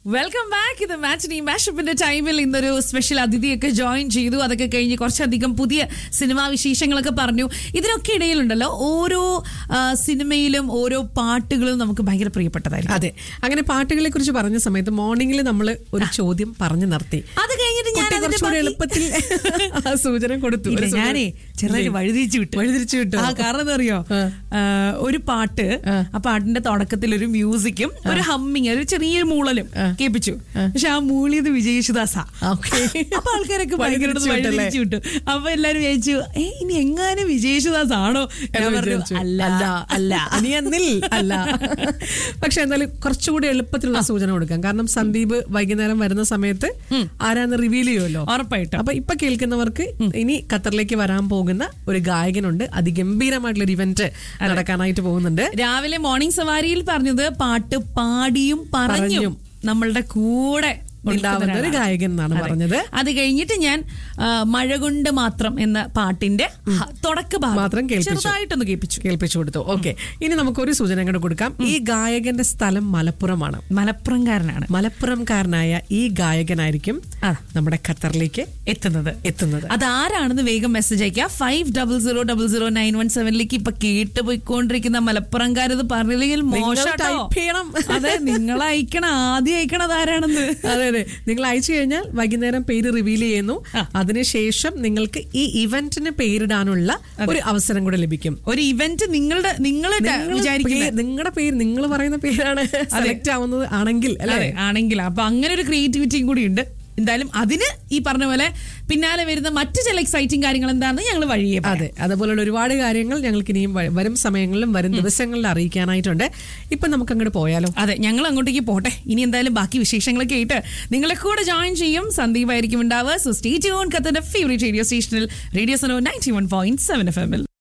Welcome back ഇത് മാച്ചിനി മാഷപ്പിന്റെ ടൈമിൽ ഇന്നൊരു സ്പെഷ്യൽ അതിഥിയൊക്കെ ജോയിൻ ചെയ്തു അതൊക്കെ കഴിഞ്ഞ് കുറച്ചധികം പുതിയ സിനിമാ വിശേഷങ്ങളൊക്കെ പറഞ്ഞു ഇതിനൊക്കെ ഇടയിലുണ്ടല്ലോ ഓരോ ആ, സിനിമയിലും ഓരോ പാട്ടുകളും നമുക്ക് ഭയങ്കര പ്രിയപ്പെട്ടതായിരിക്കും അതെ അങ്ങനെ പാട്ടുകളെ കുറിച്ച് പറഞ്ഞ സമയത്ത് മോർണിംഗിൽ നമ്മൾ ഒരു ചോദ്യം പറഞ്ഞു നിർത്തി അത് കഴിഞ്ഞിട്ട് ഞാൻ കുട്ടി അതിന്റെ കുറച്ചുകൂടി ബാക്കി- എളുപ്പത്തിൽ ആ സൂചന കൊടുത്തു ഇല്ല, ഒരു സൂചന. ഞാനേ ചെറുതായിട്ട് ഇല്ലേ? വഴിതിരിച്ചു വിട്ടു വഴിതിരിച്ചു വിട്ടു ആ കാരണം എന്താ അറിയോ ആ. ആ, ഒരു പാട്ട് ആ പാട്ടിന്റെ തുടക്കത്തിൽ ഒരു മ്യൂസിക്കും ഒരു ഹമ്മിങ് ഒരു ചെറിയൊരു മൂളലും കേൾപ്പിച്ചു പക്ഷെ ആ മൂളിയത് വിജയേശുദാസാ ഓക്കേ. അപ്പൊ ആൾക്കാരൊക്കെ ഭയങ്കര വഴിതിരിച്ചു വിട്ടല്ലേ? വഴിതിരിച്ചു വിട്ടു അപ്പൊ എല്ലാരും വിചാരിച്ചു ഏ ഇനി എങ്ങാനും വിജയേശുദാസ് ആണോ ഞാൻ എന്ന് പറഞ്ഞു, വിചാരിച്ചു. അല്ല അല്ല നീ എന്നിൽ അല്ല പക്ഷെ എന്തായാലും കുറച്ചുകൂടി എളുപ്പത്തിലുള്ള സൂചന കൊടുക്കാം കാരണം സന്ദീപ് വൈകുന്നേരം വരുന്ന സമയത്ത് ആരാന്ന് റിവീൽ ചെയ്യുമല്ലോ ഉറപ്പായിട്ടും അപ്പൊ ഇപ്പൊ കേൾക്കുന്നവർക്ക് ഇനി ഖത്തറിലേക്ക് വരാൻ പോകുന്ന ഒരു ഗായകനുണ്ട് അതിഗംഭീരമായിട്ടുള്ള ഒരു ഇവന്റ് നടക്കാനായിട്ട് പോകുന്നുണ്ട് രാവിലെ മോർണിംഗ് സവാരിയിൽ പറഞ്ഞത് പാട്ട് പാടിയും പറഞ്ഞും പറഞ്ഞും. നമ്മളുടെ കൂടെ ഉണ്ടാവുന്ന ഒരു നിൽക്കുന്ന ഗായകൻ എന്നാണ് അതെ. പറഞ്ഞത് അത് കഴിഞ്ഞിട്ട് ഞാൻ ആ, മഴ കൊണ്ട് മാത്രം എന്ന പാട്ടിന്റെ ഹ- തുടക്ക ഭാഗം മാത്രം കേൾപ്പിച്ചു. ചെറുതായിട്ടൊന്ന് കേൾപ്പിച്ചു കേൾപ്പിച്ചു കൊടുത്തു ഓക്കെ ഇനി നമുക്കൊരു സൂചന കൂടെ കൊടുക്കാം ഈ ഗായകന്റെ സ്ഥലം മലപ്പുറമാണ് മലപ്പുറംകാരനാണ് മലപ്പുറംകാരനായ ഈ ഗായകനായിരിക്കും ആ. നമ്മുടെ ഖത്തറിലേക്ക് എത്തുന്നത് എത്തുന്നത് അതാരാണെന്ന് വേഗം മെസ്സേജ് അയക്കുക five double zero double zero nine one സെവനിലേക്ക് ഇപ്പൊ കേട്ട് പോയിക്കൊണ്ടിരിക്കുന്ന മലപ്പുറംകാരത് പറഞ്ഞില്ലെങ്കിൽ നിങ്ങൾ മോശം type ചെയ്യണം. അതെ നിങ്ങൾ അയക്കണം ആദ്യം അയക്കണം അതാരാണെന്ന് അതെ അതെ നിങ്ങൾ അയച്ചു കഴിഞ്ഞാൽ വൈകുന്നേരം പേര് റിവീൽ ചെയ്യുന്നു അതിനുശേഷം നിങ്ങൾക്ക് ഈ ഇവന്റിന് പേരിടാനുള്ള ഒരു അവസരം കൂടെ ലഭിക്കും ഒരു ഇവന്റ് നിങ്ങളുടെ നിങ്ങൾ വിചാരിക്കുന്നത് നിങ്ങളുടെ പേര് നിങ്ങൾ പറയുന്ന പേരാണ് സെലക്ട് ആവുന്നത് ആണെങ്കിൽ അല്ലെ അതെ ആണെങ്കിൽ അപ്പൊ അങ്ങനെ ഒരു ക്രിയേറ്റിവിറ്റിയും കൂടി ഉണ്ട് എന്തായാലും അതിന് ഈ പറഞ്ഞ പോലെ പിന്നാലെ വരുന്ന മറ്റു ചില എക്സൈറ്റിംഗ് കാര്യങ്ങൾ എന്താണെന്ന് ഞങ്ങൾ വഴിയെ പറയാം. അതെ അതുപോലുള്ള ഒരുപാട് കാര്യങ്ങൾ ഞങ്ങൾക്ക് ഇനിയും വ- വരും സമയങ്ങളിലും വരും ദിവസങ്ങളിൽ അറിയിക്കാനായിട്ടുണ്ട് ഇപ്പൊ നമുക്ക് അങ്ങോട്ട് പോയാലോ അതെ ഞങ്ങൾ അങ്ങോട്ടേക്ക് പോട്ടെ ഇനി എന്തായാലും ബാക്കി വിശേഷങ്ങളൊക്കെ ആയിട്ട് നിങ്ങളെ കൂടെ ജോയിൻ ചെയ്യും സന്ദീപ് ആയിരിക്കും ഉണ്ടാവുക സോ സ്റ്റേ ട്യൂൺ കത്തന്റെ ഫേവറേറ്റ് റേഡിയോ സ്റ്റേഷനിൽ radio Suno ninety one point seven F എമ്മിൽ